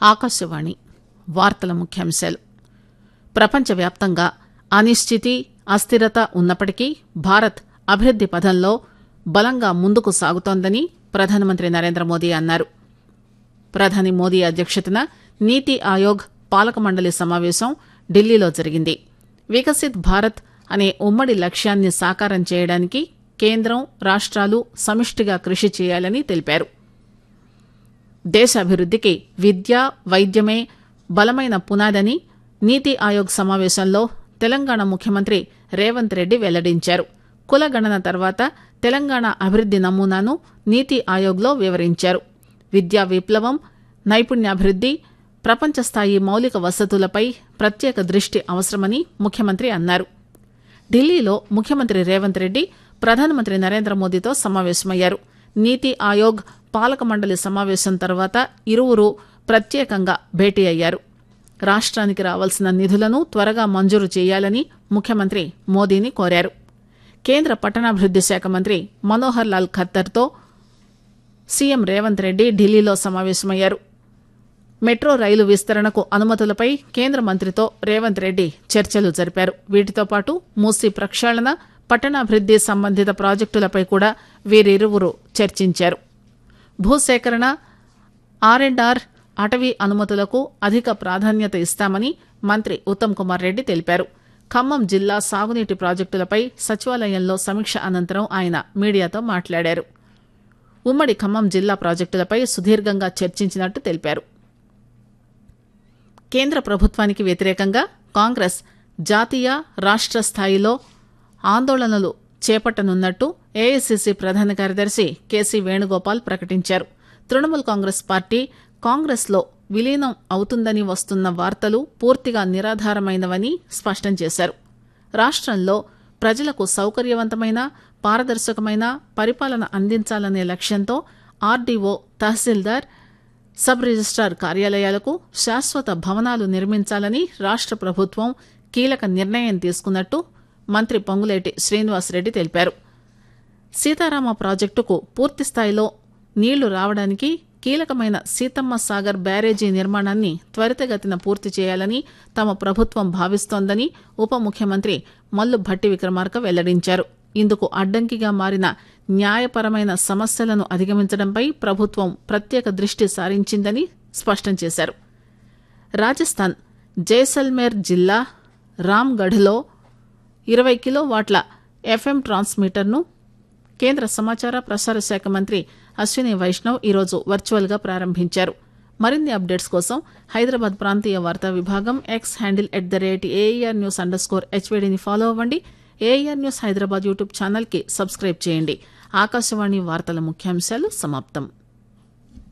ఆకాశవాణి వార్తల ముఖ్యాంశాలు ప్రపంచవ్యాప్తంగా అనిశ్చితి అస్థిరత ఉన్నప్పటికీ భారత్ అభివృద్ది పథంలో బలంగా ముందుకు సాగుతోందని ప్రధానమంత్రి నరేంద్ర మోదీ అన్నారు ప్రధాని మోదీ అధ్యక్షతన నీతి ఆయోగ్ పాలక మండలి సమావేశం ఢిల్లీలో జరిగింది వికసిత్ భారత్ అనే ఉమ్మడి లక్ష్యాన్ని సాకారం చేయడానికి కేంద్రం రాష్ట్రాలు సమిష్టిగా కృషి చేయాలని తెలిపారు దేశాభివృద్దికి విద్య వైద్యమే బలమైన పునాదని నీతి ఆయోగ్ సమావేశంలో తెలంగాణ ముఖ్యమంత్రి రేవంత్ రెడ్డి వెల్లడించారు కులగణన తర్వాత తెలంగాణ అభివృద్ది నమూనాను నీతి ఆయోగ్లో వివరించారు విద్యా విప్లవం నైపుణ్యాభివృద్ది ప్రపంచ స్థాయి మౌలిక వసతులపై ప్రత్యేక దృష్టి అవసరమని ముఖ్యమంత్రి అన్నారు ఢిల్లీలో ముఖ్యమంత్రి రేవంత్ రెడ్డి ప్రధానమంత్రి నరేంద్ర మోదీతో సమావేశమయ్యారు నీతి ఆయోగ్ పాలక మండలి సమావేశం తర్వాత ఇరువురు ప్రత్యేకంగా భేటీ అయ్యారు రాష్ట్రానికి రావాల్సిన నిధులను త్వరగా మంజూరు చేయాలని ముఖ్యమంత్రి మోదీని కోరారు కేంద్ర పట్టణాభివృద్ది శాఖ మంత్రి మనోహర్ లాల్ ఖట్టర్తో సీఎం రేవంత్ రెడ్డి ఢిల్లీలో సమావేశమయ్యారు మెట్రో రైలు విస్తరణకు అనుమతులపై కేంద్ర మంత్రితో రేవంత్ రెడ్డి చర్చలు జరిపారు వీటితో పాటు మూసీ ప్రక్షాళన పట్టణాభివృద్ది సంబంధిత ప్రాజెక్టులపై కూడా వీరిరువురు చర్చించారు భూసేకరణ ఆర్ అండ్ ఆర్ అటవీ అనుమతులకు అధిక ప్రాధాన్యత ఇస్తామని మంత్రి ఉత్తమ్ కుమార్ రెడ్డి తెలిపారు ఖమ్మం జిల్లా సాగునీటి ప్రాజెక్టులపై సచివాలయంలో సమీక్ష అనంతరం ఆయన మీడియాతో మాట్లాడారు ఉమ్మడి ఖమ్మం జిల్లా ప్రాజెక్టులపై సుదీర్ఘంగా చర్చించినట్టు తెలిపారు కేంద్ర ప్రభుత్వానికి వ్యతిరేకంగా కాంగ్రెస్ జాతీయ రాష్ట్ర స్థాయిలో ఆందోళనలు చేపట్టనున్నట్టు ఏఐసిసి ప్రధాన కార్యదర్శి కేసీ వేణుగోపాల్ ప్రకటించారు తృణమూల్ కాంగ్రెస్ పార్టీ కాంగ్రెస్లో విలీనం అవుతుందని వస్తున్న వార్తలు పూర్తిగా నిరాధారమైనవని స్పష్టం చేశారు రాష్ట్రంలో ప్రజలకు సౌకర్యవంతమైన పారదర్శకమైన పరిపాలన అందించాలనే లక్ష్యంతో ఆర్డీఓ తహసీల్దార్ సబ్ రిజిస్టార్ కార్యాలయాలకు శాశ్వత భవనాలు నిర్మించాలని రాష్ట్ర ప్రభుత్వం కీలక నిర్ణయం తీసుకున్నట్టు మంత్రి పొంగులేటి శ్రీనివాసరెడ్డి తెలిపారు సీతారామ ప్రాజెక్టుకు పూర్తిస్థాయిలో నీళ్లు రావడానికి కీలకమైన సీతమ్మ సాగర్ బ్యారేజీ నిర్మాణాన్ని త్వరితగతిన పూర్తి చేయాలని తమ ప్రభుత్వం భావిస్తోందని ఉప ముఖ్యమంత్రి మల్లు భట్టి విక్రమార్క వెల్లడించారు ఇందుకు అడ్డంకిగా మారిన న్యాయపరమైన సమస్యలను అధిగమించడంపై ప్రభుత్వం ప్రత్యేక దృష్టి సారించిందని స్పష్టం చేశారు రాజస్థాన్ జైసల్మేర్ జిల్లా రామ్గఢ్లో ఇరవై కిలోవాట్ల ఎఫ్ఎం ట్రాన్స్మీటర్ను కేంద్ర సమాచార ప్రసార శాఖ మంత్రి అశ్విని వైష్ణవ్ ఈరోజు వర్చువల్గా ప్రారంభించారు మరిన్ని అప్డేట్స్ కోసం హైదరాబాద్ ప్రాంతీయ వార్తా విభాగం X handle at the rate AIR news underscore హెచ్వేడిని ఫాలో అవ్వండి ఏఈఆర్ న్యూస్ హైదరాబాద్ యూట్యూబ్ ఛానల్కి సబ్స్క్రైబ్ చేయండి ఆకాశవాణి వార్తల ముఖ్యాంశాలు సమాప్తం